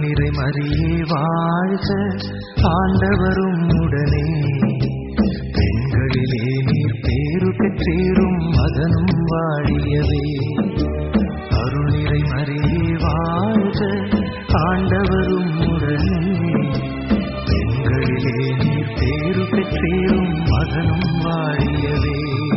அருள்நிறை மறியே வாழ்க ஆண்டவரும் உடனே பெண்களிலே நீர் பேரு பெற்றேரும் மகனும் வாழியவே அருள்நிறை மறியே வாழ்க ஆண்டவரும் உடனே பெண்களிலே நீர் பேரு பெற்றேரும் மகனும் வாழியவே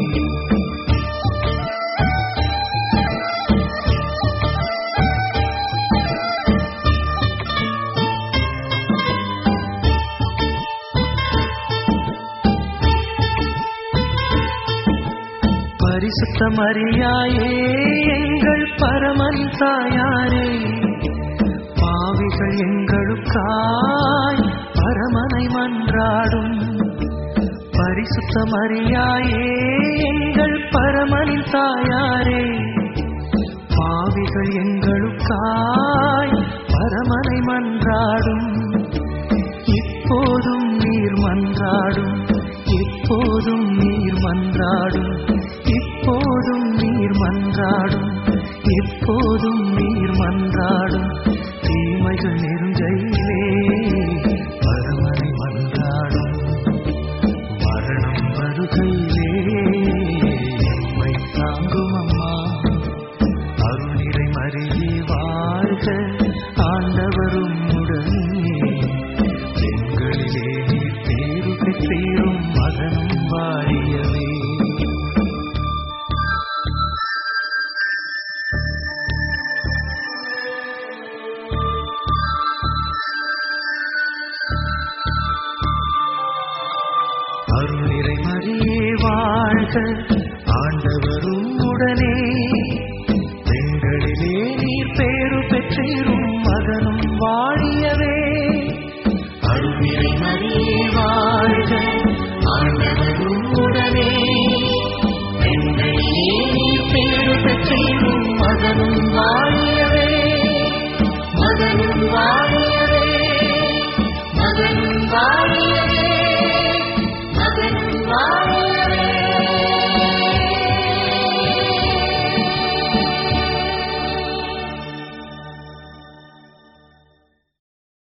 பரிசுத்த மரியாயே எங்கள் பரமன் தாயாரே பாவிகள் எங்களுக்காய் பரமனை மன்றாடும் பரிசுத்த மரியாயே எங்கள் பரமனின் தாயாரே பாவிகள் எங்களுக்காய் பரமனை மன்றாடும் இப்போதும் நீர் மன்றாடும் எப்போதும் நீர் மன்றாடும் இப்போதும் நீர் மன்றாடும் எப்போதும் நீர் மன்றாடும் தீமைகள் நெருங்கையிலே பரமனை மன்றாடும் மரணம் வருகையிலே எம்மை தாங்கும் அம்மா அருளிரை மறியே வாழ்க ஆண்டவரும் உடனே பெண்களிலே நீர் பேரு பெற்றீரும் மகனும் வாழியவே அருளிரை மறியே வாழ்க